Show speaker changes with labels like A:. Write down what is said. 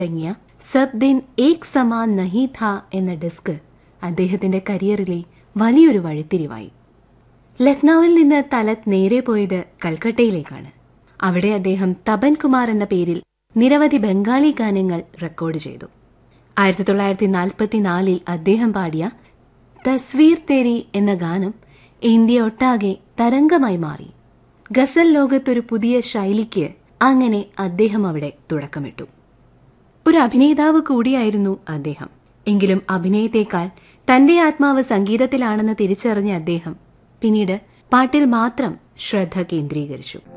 A: ഇറങ്ങിയ സബ് ദിൻ ഏക് സമാൻ നഹി ഥ എന്ന ഡിസ്ക് അദ്ദേഹത്തിന്റെ കരിയറിലെ വലിയൊരു വഴിത്തിരിവായി ലക്നൌവിൽ നിന്ന് തലത് നേരെ പോയത് കൽക്കട്ടയിലേക്കാണ് അവിടെ അദ്ദേഹം തപൻ കുമാർ എന്ന പേരിൽ നിരവധി ബംഗാളി ഗാനങ്ങൾ റെക്കോർഡ് ചെയ്തു ആയിരത്തി തൊള്ളായിരത്തി നാൽപ്പത്തിനാലിൽ അദ്ദേഹം പാടിയ തസ്വീർ തേരി എന്ന ഗാനം ഇന്ത്യ ഒട്ടാകെ തരംഗമായി മാറി ഗസൽ ലോകത്തൊരു പുതിയ ശൈലിക്ക് അങ്ങനെ അദ്ദേഹം അവിടെ തുടക്കമിട്ടു ഒരു അഭിനേതാവ് കൂടിയായിരുന്നു അദ്ദേഹം എങ്കിലും അഭിനയത്തേക്കാൾ തന്റെ ആത്മാവ് സംഗീതത്തിലാണെന്ന് തിരിച്ചറിഞ്ഞ അദ്ദേഹം പിന്നീട് പാട്ടിൽ മാത്രം ശ്രദ്ധ കേന്ദ്രീകരിച്ചു